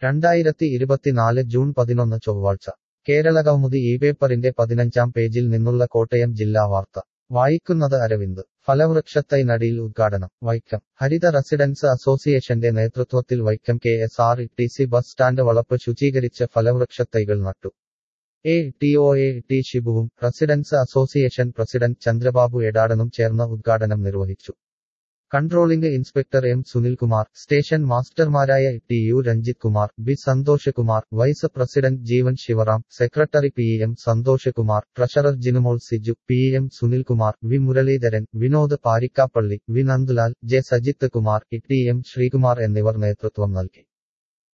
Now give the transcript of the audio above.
രണ്ടായിരത്തി ഇരുപത്തിനാല് ജൂൺ പതിനൊന്ന് ചൊവ്വാഴ്ച കേരളകൗമുദി ഈ പേപ്പറിന്റെ പതിനഞ്ചാം പേജിൽ നിന്നുള്ള കോട്ടയം ജില്ലാ വാർത്ത വായിക്കുന്നത് അരവിന്ദ് ഫലവൃക്ഷത്തൈ നടിയിൽ ഉദ്ഘാടനം വൈക്കം ഹരിത റെസിഡൻസ് അസോസിയേഷന്റെ നേതൃത്വത്തിൽ Vaikom K S R T C bus stand വളപ്പ് ശുചീകരിച്ച് ഫലവൃക്ഷത്തൈകൾ നട്ടു A T O A T ഷിബുവും റെസിഡൻസ് അസോസിയേഷൻ പ്രസിഡന്റ് ചന്ദ്രബാബു എടാടനും ചേർന്ന് ഉദ്ഘാടനം നിർവഹിച്ചു controlling inspector M Sunilkumar station മാസ്റ്റർമാരായ T U Ranjith Kumar B Santhosh Kumar vice president Jeevan Sivaram secretary P M Santhosh Kumar treasurer Jinumol Siju P M Sunilkumar V Muraleedharan Vinod Parikkappally V Nandulal J Sajith Kumar T M Sreekumar എന്നിവർ നേതൃത്വം നൽകി